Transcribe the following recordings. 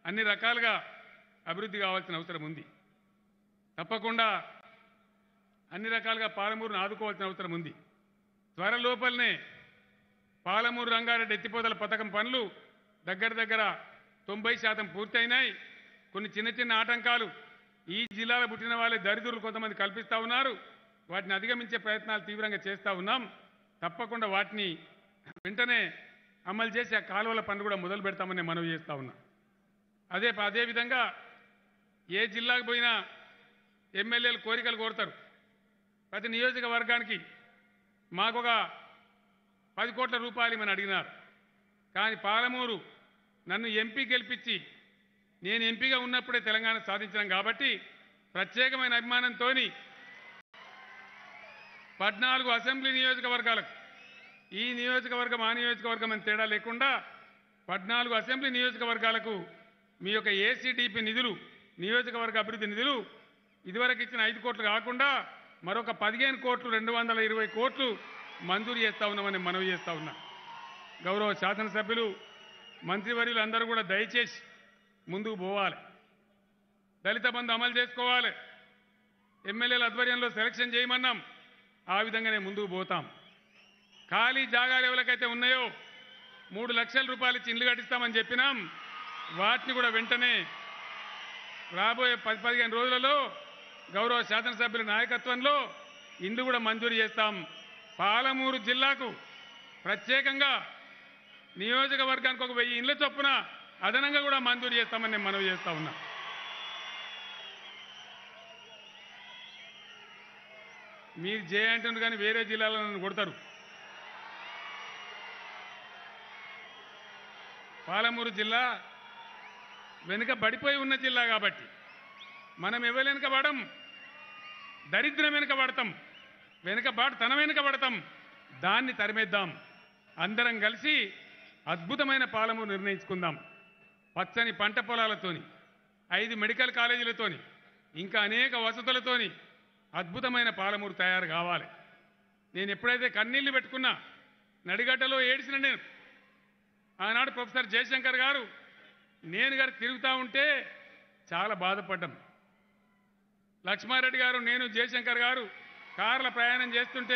అన్ని రకాలుగా అభివృద్ధి కావాల్సిన అవసరం ఉంది తప్పకుండా అన్ని రకాలుగా పాలమూరును ఆదుకోవాల్సిన అవసరం ఉంది త్వర లోపలనే పాలమూరు రంగారెడ్డి ఎత్తిపోతల పథకం పనులు దగ్గర దగ్గర తొంభై శాతం పూర్తయినాయి కొన్ని చిన్న చిన్న ఆటంకాలు ఈ జిల్లాలో పుట్టిన వాళ్ళే దరిద్రులు కొంతమంది కల్పిస్తూ ఉన్నారు వాటిని అధిగమించే ప్రయత్నాలు తీవ్రంగా చేస్తూ ఉన్నాం తప్పకుండా వాటిని వెంటనే అమలు చేసి ఆ కాలువల పనులు కూడా మొదలు పెడతామని మనవి చేస్తూ ఉన్నాం అదే అదేవిధంగా ఏ జిల్లాకు పోయినా ఎమ్మెల్యేలు కోరికలు కోరుతారు ప్రతి నియోజకవర్గానికి మాకొక పది కోట్ల రూపాయలు ఇమని అడిగినారు కానీ పాలమూరు నన్ను ఎంపీ గెలిపించి నేను ఎంపీగా ఉన్నప్పుడే తెలంగాణ సాధించినాం కాబట్టి ప్రత్యేకమైన అభిమానంతో పద్నాలుగు అసెంబ్లీ నియోజకవర్గాలకు ఈ నియోజకవర్గం ఆ నియోజకవర్గం అని తేడా లేకుండా పద్నాలుగు అసెంబ్లీ నియోజకవర్గాలకు మీ యొక్క ఏసీడీపీ నిధులు నియోజకవర్గ అభివృద్ధి నిధులు ఇదివరకు ఇచ్చిన ఐదు కోట్లు కాకుండా మరొక పదిహేను కోట్లు రెండు వందల ఇరవై కోట్లు మంజూరు చేస్తా ఉన్నామని మనవి చేస్తా ఉన్నా గౌరవ శాసనసభ్యులు మంత్రివర్యులు అందరూ కూడా దయచేసి ముందుకు పోవాలి దళిత బంధు అమలు చేసుకోవాలి ఎమ్మెల్యేల ఆధ్వర్యంలో సెలక్షన్ చేయమన్నాం ఆ విధంగానే ముందుకు పోతాం ఖాళీ జాగాలు ఎవరికైతే ఉన్నాయో మూడు లక్షల రూపాయలు ఇచ్చి ఇల్లు కట్టిస్తామని చెప్పినాం వాటిని కూడా వెంటనే రాబోయే పది పదిహేను రోజులలో గౌరవ శాసనసభ్యుల నాయకత్వంలో ఇండ్లు కూడా మంజూరు చేస్తాం పాలమూరు జిల్లాకు ప్రత్యేకంగా నియోజకవర్గానికి ఒక వెయ్యి ఇండ్ల చొప్పున అదనంగా కూడా మంజూరు చేస్తామని నేను మనవి చేస్తా ఉన్నా మీరు జే అంటున్నారు కానీ వేరే జిల్లాలో నన్ను కొడతారు పాలమూరు జిల్లా వెనుక పడిపోయి ఉన్న జిల్లా కాబట్టి మనం ఎవరు వెనుక పడం దరిద్రం వెనుక పడతాం వెనుక బాటు తన వెనుక పడతాం దాన్ని తరిమేద్దాం అందరం కలిసి అద్భుతమైన పాలమూరు నిర్ణయించుకుందాం పచ్చని పంట పొలాలతోని ఐదు మెడికల్ కాలేజీలతోని ఇంకా అనేక వసతులతోని అద్భుతమైన పాలమూరు తయారు కావాలి నేను ఎప్పుడైతే కన్నీళ్లు పెట్టుకున్నా నడిగడ్డలో ఏడిసిన నేను ఆనాడు ప్రొఫెసర్ జయశంకర్ గారు నేను గారు తిరుగుతూ ఉంటే చాలా బాధపడ్డాం లక్ష్మారెడ్డి గారు నేను జయశంకర్ గారు కార్ల ప్రయాణం చేస్తుంటే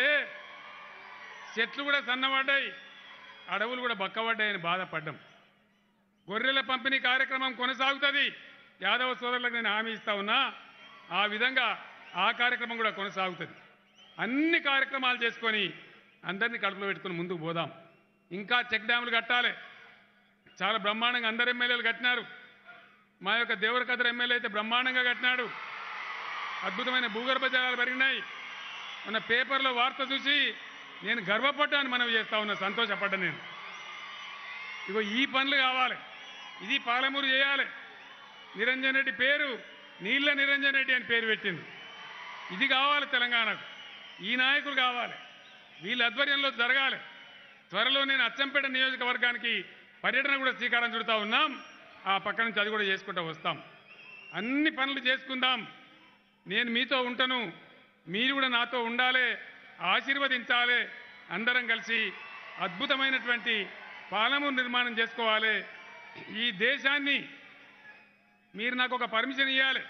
చెట్లు కూడా సన్నబడ్డాయి అడవులు కూడా బక్కబడ్డాయని బాధపడ్డాం గొర్రెల పంపిణీ కార్యక్రమం కొనసాగుతుంది యాదవ సోదరులకు నేను హామీ ఇస్తా ఉన్నా ఆ విధంగా ఆ కార్యక్రమం కూడా కొనసాగుతుంది అన్ని కార్యక్రమాలు చేసుకొని అందరినీ కడుపులో పెట్టుకొని ముందుకు పోదాం ఇంకా చెక్ డ్యాములు కట్టాలి చాలా బ్రహ్మాండంగా అందరు ఎమ్మెల్యేలు కట్టినారు మా యొక్క దేవరకద్ర ఎమ్మెల్యే అయితే బ్రహ్మాండంగా కట్టినాడు అద్భుతమైన భూగర్భ జలాలు పెరిగినాయి మన పేపర్లో వార్త చూసి నేను గర్వపడ్డాను మనవి చేస్తా ఉన్నా సంతోషపడ్డా నేను ఇగో ఈ పనులు కావాలి ఇది పాలమూరు చేయాలి నిరంజన్ రెడ్డి పేరు నీళ్ళ నిరంజన్ రెడ్డి అని పేరు పెట్టింది ఇది కావాలి తెలంగాణకు ఈ నాయకులు కావాలి వీళ్ళ ఆధ్వర్యంలో జరగాలి త్వరలో నేను అచ్చంపేట నియోజకవర్గానికి పర్యటన కూడా శ్రీకారం చుడతా ఉన్నాం ఆ పక్క నుంచి అది కూడా చేసుకుంటూ వస్తాం అన్ని పనులు చేసుకుందాం నేను మీతో ఉంటాను మీరు కూడా నాతో ఉండాలి ఆశీర్వదించాలి అందరం కలిసి అద్భుతమైనటువంటి పాలమూరు నిర్మాణం చేసుకోవాలి ఈ దేశాన్ని మీరు నాకు ఒక పర్మిషన్ ఇవ్వాలి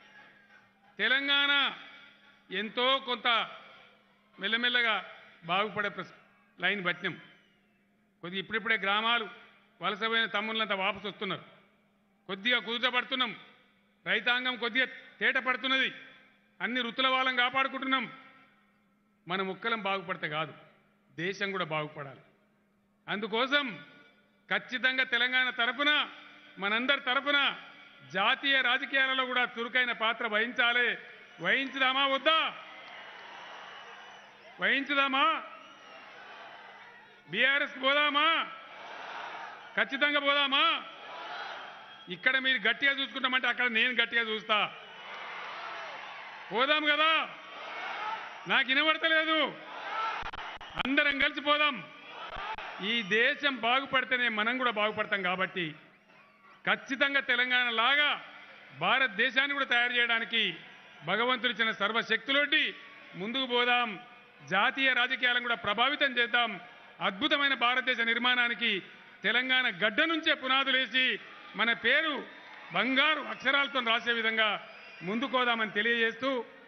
తెలంగాణ ఎంతో కొంత మెల్లమెల్లగా బాగుపడే ప్రస్- లైన్ పట్టినాం కొద్దిగా ఇప్పుడిప్పుడే గ్రామాలు వలసపోయిన తమ్ముళ్ళంతా వాపసు వస్తున్నారు కొద్దిగా కుదుటపడుతున్నాం రైతాంగం కొద్దిగా తేట పడుతున్నది అన్ని వృత్తుల వాళ్ళం కాపాడుకుంటున్నాం మన ముక్కలం బాగుపడితే కాదు దేశం కూడా బాగుపడాలి అందుకోసం ఖచ్చితంగా తెలంగాణ తరపున మనందరి తరపున జాతీయ రాజకీయాలలో కూడా చురుకైన పాత్ర వహించాలి వహించుదామా వద్దా వహించుదామా బీఆర్ఎస్ పోదామా ఖచ్చితంగా పోదామా ఇక్కడ మీరు గట్టిగా చూసుకుంటామంటే అక్కడ నేను గట్టిగా చూస్తా పోదాం కదా నాకు వినబడతలేదు అందరం కలిసి పోదాం ఈ దేశం బాగుపడితేనే మనం కూడా బాగుపడతాం కాబట్టి ఖచ్చితంగా తెలంగాణ లాగా భారతదేశాన్ని కూడా తయారు చేయడానికి భగవంతుడు ఇచ్చిన సర్వశక్తులొడ్డి ముందుకు పోదాం జాతీయ రాజకీయాలను కూడా ప్రభావితం చేద్దాం అద్భుతమైన భారతదేశ నిర్మాణానికి తెలంగాణ గడ్డ నుంచే పునాదులేసి మన పేరు బంగారు అక్షరాలతో రాసే విధంగా ముందుకోదామని తెలియజేస్తూ